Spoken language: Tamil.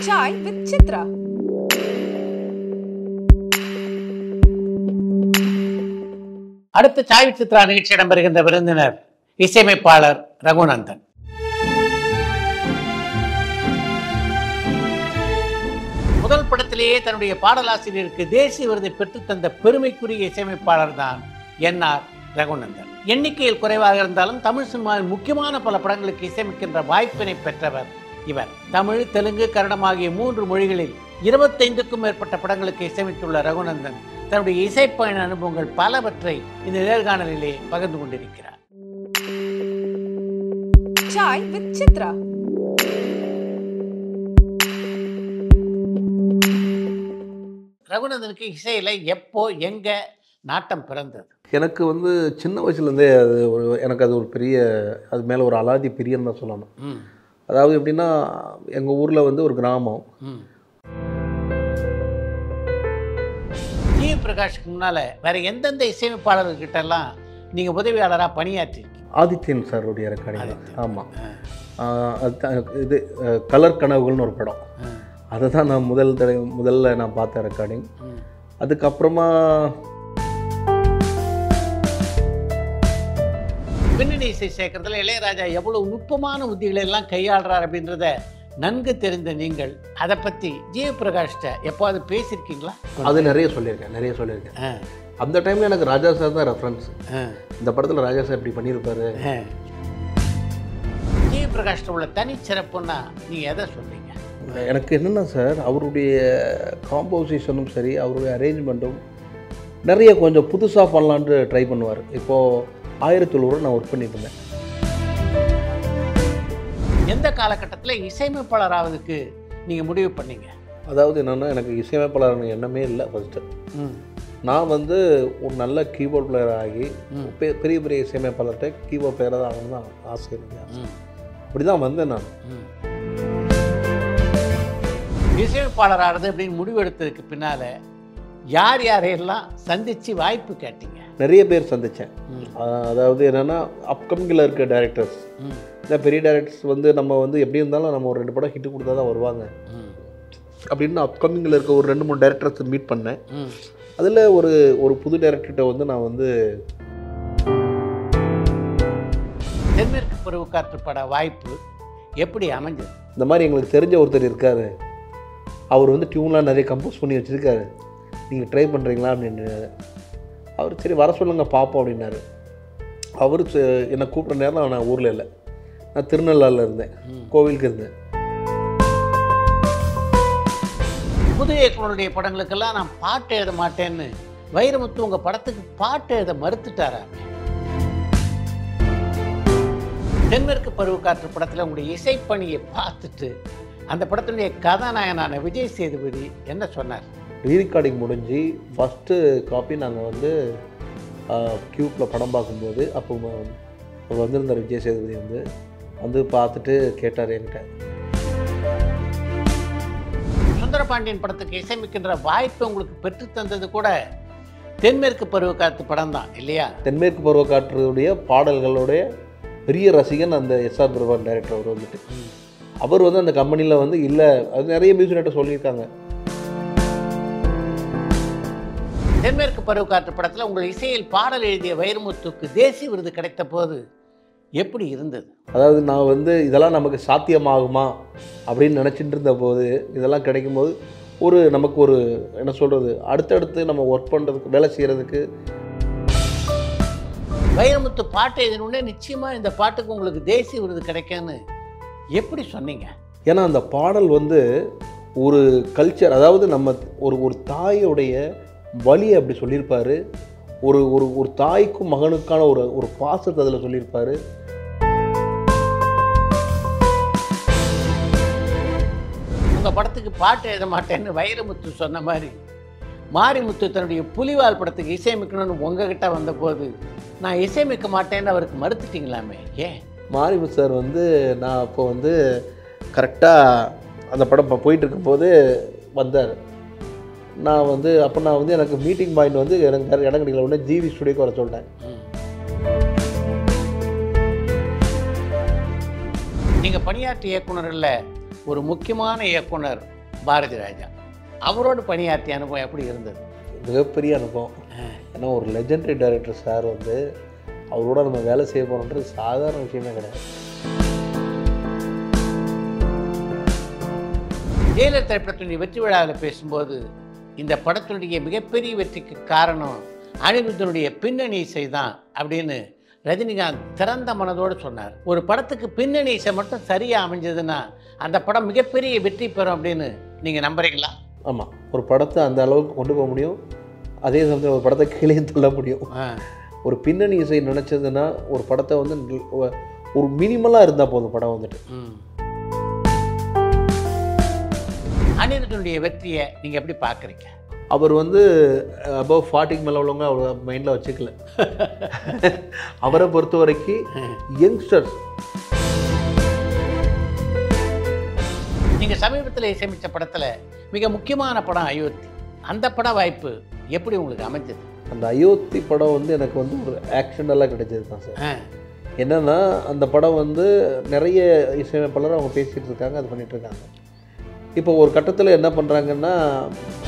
Chai with Chitra. அடுத்த சாய் சித்ரா நிகழ்ச்சி இடம்பெறுகின்ற விருந்தினர் இசையமைப்பாளர் ரகுநந்தன் முதல் படத்திலேயே தன்னுடைய பாடலாசிரியருக்கு தேசிய விருதை பெற்றுத்தந்த பெருமைக்குரிய இசையமைப்பாளர் தான் என்ஆர் ரகுநந்தன் எண்ணிக்கையில் குறைவாக இருந்தாலும் தமிழ் சினிமாவில் முக்கியமான பல படங்களுக்கு இசையமைக்கின்ற வாய்ப்பினை பெற்றவர் இவர் தமிழ் தெலுங்கு கன்னடம் ஆகிய மூன்று மொழிகளில் இருபத்தைந்துக்கும் மேற்பட்ட படங்களுக்கு இசையமைத்துள்ள ரகுநந்தன் தன்னுடைய இசைப்பயண அனுபவங்கள் பலவற்றை இந்த நேர்காணலிலே பகிர்ந்து கொண்டிருக்கிறார் Chai with Chitra. ரகுநந்தனுக்கு இசையில எப்போ எங்க நாட்டம் பிறந்தது எனக்கு வந்து சின்ன வயசுலேருந்தே அது ஒரு எனக்கு அது ஒரு பெரிய அது மேலே ஒரு அலாதி பிரியம் தான் சொல்லணும் ம் அதாவது எப்படின்னா எங்கள் ஊரில் வந்து ஒரு கிராமம் ம் ஜி பிரகாஷ்க்கு முன்னால வேற எந்தெந்த இசையமைப்பாளர்கிட்ட எல்லாம் நீங்க உதவியாளரா பணியாற்றிருக்கீங்க ஆதித்யன் சாருடைய ரெக்கார்டிங் ஆதித்யன். ஆமாம் இது அஹ், கலர் கனவுகள்னு ஒரு படம் ஆ, அதை தான் நான் முதல் தடவை முதல்ல நான் பார்த்த ரெக்கார்டிங் ம். அதுக்கப்புறமா பின்னணி இசை சேர்க்கறதுல இளையராஜா எவ்வளவு நுட்பமான உத்திகளை எல்லாம் கையாளுறார் அப்படின்றத நன்கு தெரிந்த நீங்கள் அதை பத்தி ஜிய பிரகாஷ்ட எப்போது பேசியிருக்கீங்களா அது நிறைய சொல்லியிருக்கேன் நிறைய சொல்லியிருக்கேன் ஆ, அந்த டைமில் எனக்கு ராஜா சார் தான் ரெஃபரன்ஸ் ஆ, இந்த படத்தில் ராஜா சார் இப்படி பண்ணியிருப்பாரு ஆ. ஜிய பிரகாஷ்ட உள்ள தனிச்சிறப்புன்னா நீங்க எதை சொல்றீங்க எனக்கு என்னென்னா சார் அவருடைய காம்போசிஷனும் சரி அவருடைய அரேஞ்ச்மெண்ட்டும் நிறைய கொஞ்சம் புதுசாக பண்ணலான்ட்டு ட்ரை பண்ணுவார் இப்போது ஆயிரத்தி ஒரு நான் ஒர்க் பண்ணிட்டு இருந்தேன் எந்த காலகட்டத்தில் இசையமைப்பாளர் ஆவதுக்கு நீங்க முடிவு பண்ணீங்க அதாவது என்னென்னா எனக்கு இசையமைப்பாளர் எண்ணமே இல்லை ஃபஸ்ட்டு ம் நான் வந்து ஒரு நல்ல கீபோர்ட் பிளேயர் ஆகி ம். பெ- பெரிய பெரிய இசையமைப்பாளர்கிட்ட கீபோர்ட் பிளேயராக தான் ஆகணும் தான் ஆசை எனக்கு ம் அப்படி தான் வந்தேன் நான் ம். இசையமைப்பாளர் ஆகிறது அப்படின்னு முடிவெடுத்ததுக்கு பின்னால யார் யாரையெல்லாம் சந்திச்சு வாய்ப்பு கேட்டீங்க நிறைய பேர் சந்தித்தேன் ம். அதாவது என்னென்னா அப்கமிங்கில் இருக்க டேரக்டர்ஸ் ம், இந்த பெரிய டேரக்டர்ஸ் வந்து நம்ம வந்து எப்படி இருந்தாலும் நம்ம ஒரு ரெண்டு படம் ஹிட்டு கொடுத்தா தான் வருவாங்க ம், அப்படின்னு அப்கமிங்கில் இருக்க ஒரு ரெண்டு மூணு டேரக்டர்ஸ் மீட் பண்ணேன் ம். அதில் ஒரு ஒரு புது டேரக்டர்கிட்ட வந்து நான் வந்து தென்மேற்கு பருவக்காற்று பட வாய்ப்பு எப்படி அமைஞ்சது இந்த மாதிரி எங்களுக்கு தெரிஞ்ச ஒருத்தர் இருக்கார் அவர் வந்து டியூன்லாம் நிறைய கம்போஸ் பண்ணி வச்சுருக்காரு நீங்கள் ட்ரை பண்ணுறீங்களா அப்படின்னு அவர் சரி வர சொல்லுங்கள் பார்ப்போம் அப்படின்னாரு அவர் என்னை கூப்பிட்ற நேரம் நான் ஊரில் இல்லை நான் திருநள்ளாறில் இருந்தேன் ம். கோவிலுக்கு இருந்தேன் புது இயக்குனருடைய படங்களுக்கெல்லாம் நான் பாட்டு எழுத மாட்டேன்னு வைரமுத்து உங்க படத்துக்கு பாட்டு எழுத மறுத்துட்டாரா தென்மேற்கு பருவக்காற்று படத்துல உங்களுடைய இசைப்பணியை பார்த்துட்டு அந்த படத்தினுடைய கதாநாயகனான விஜய் சேதுபதி என்ன சொன்னார் ரீரெக்கார்டிங் முடிஞ்சு ஃபஸ்ட்டு காப்பி நாங்கள் வந்து க்யூப்பில் படம் பார்க்கும்போது அப்போ ம- அவர் வந்திருந்தார் விஜய் சேதுபதி வந்து வந்து பார்த்துட்டு கேட்டார் என்கிட்ட சுந்தரபாண்டியன் படத்துக்கு இசையமைக்கின்ற வாய்ப்பை உங்களுக்கு பெற்று தந்தது கூட தென்மேற்கு பருவக்காற்று படம் தான் இல்லையா தென்மேற்கு பருவக்காற்றுடைய பாடல்களுடைய பெரிய ரசிகன் அந்த எஸ்ஆர் பிரபான் டைரக்டர் அவர் வந்துட்டு அவர் வந்து அந்த கம்பெனியில் வந்து இல்லை அது நிறைய மியூசிக் டைரக்டர் சொல்லியிருக்காங்க தென்மேற்கு பருவக்காற்று படத்துல உங்கள் இசையில் பாடல் எழுதிய வைரமுத்துக்கு தேசிய விருது கிடைத்த போது எப்படி இருந்தது அதாவது நான் வந்து இதெல்லாம் நமக்கு சாத்தியமாகுமா அப்படின்னு நினச்சிட்டு இருந்த போது இதெல்லாம் கிடைக்கும்போது ஒரு நமக்கு ஒரு என்ன சொல்கிறது அடுத்தடுத்து நம்ம ஒர்க் பண்ணுறதுக்கு வேலை செய்கிறதுக்கு வைரமுத்து பாட்டு எழுதினோடனே நிச்சயமா இந்த பாட்டுக்கு உங்களுக்கு தேசிய விருது கிடைக்கும்னு எப்படி சொன்னீங்க ஏன்னா அந்த பாடல் வந்து ஒரு கல்ச்சர் அதாவது நம்ம ஒரு ஒரு தாயோடைய வழியை அப்படி சொல்லியிருப்பாரு ஒரு ஒரு ஒரு தாய்க்கும் மகனுக்கான ஒரு ஒரு பாசத்தை அதில் சொல்லியிருப்பாரு உங்க படத்துக்கு பாட்டு எழுத மாட்டேன்னு வைரமுத்து சொன்ன மாதிரி மாரிமுத்து தன்னுடைய புலிவால் படத்துக்கு இசையமைக்கணும்னு உங்ககிட்ட வந்தபோது நான் இசையமைக்க மாட்டேன்னு அவருக்கு மறுத்துட்டீங்களாமே ஏன் மாரிமுத்து சார் வந்து நான் அப்போ வந்து கரெக்டாக அந்த படம் இப்போ போயிட்டு இருக்கும்போது வந்தார் நான் வந்து அப்போ நான் வந்து எனக்கு மீட்டிங் பாயிண்ட் வந்து எனக்கு வேறு இடம் கிடைக்கல உடனே ஜிவி ஸ்டுடியோக்கு வர சொல்லிட்டேன் ம். நீங்க பணியாற்றிய இயக்குனர்ல ஒரு முக்கியமான இயக்குனர் பாரதி ராஜா அவரோடு பணியாற்றிய அனுபவம் எப்படி இருந்தது மிகப்பெரிய அனுபவம் ஏன்னா ஒரு லெஜெண்டரி டைரக்டர் சார் வந்து அவரோட நம்ம வேலை செய்ய போகிறோன்றது சாதாரண விஷயமே கிடையாது ஜெயிலர் திரைப்படத்தினுடைய வெற்றி விழாவில் பேசும்போது இந்த படத்தினுடைய மிகப்பெரிய வெற்றிக்கு காரணம் அனிருத்தனுடைய பின்னணி இசை தான் அப்படின்னு ரஜினிகாந்த் திறந்த மனதோடு சொன்னார் ஒரு படத்துக்கு பின்னணி இசை மட்டும் சரியாக அமைஞ்சதுன்னா அந்த படம் மிகப்பெரிய வெற்றி பெறும் அப்படின்னு நீங்கள் நம்புறீங்களா ஆமாம் ஒரு படத்தை அந்த அளவுக்கு கொண்டு போக முடியும் அதே சமயத்தில் ஒரு படத்தை கீழே தள்ள முடியும் ஒரு பின்னணி இசை நினச்சதுன்னா ஒரு படத்தை வந்து நல்- ஒ- ஒரு மினிமலாக இருந்தால் போதும் படம் வந்துட்டு ம். அனிருத்தனுடைய வெற்றியை நீங்கள் எப்படி பார்க்குறீங்க அவர் வந்து அபவ் ஃபார்ட்டிக்கு மேலே உள்ளவங்க அவர் மைண்டில் வச்சுக்கல அவரை பொறுத்த வரைக்கும் யங்ஸ்டர்ஸ் நீங்கள் சமீபத்தில் இசையமைச்ச படத்தில் மிக முக்கியமான படம் அயோத்தி அந்த பட வாய்ப்பு எப்படி உங்களுக்கு அமைஞ்சது அந்த அயோத்தி படம் வந்து எனக்கு வந்து ஒரு ஆக்ஷனலாக கிடைச்சது தான் சார் ஆ என்னென்னா அந்த படம் வந்து நிறைய இசையமைப்பாளர் அவங்க பேசிகிட்டு இருக்காங்க அது பண்ணிட்டு இருக்காங்க இப்போ ஒரு கட்டத்தில் என்ன பண்ணுறாங்கன்னா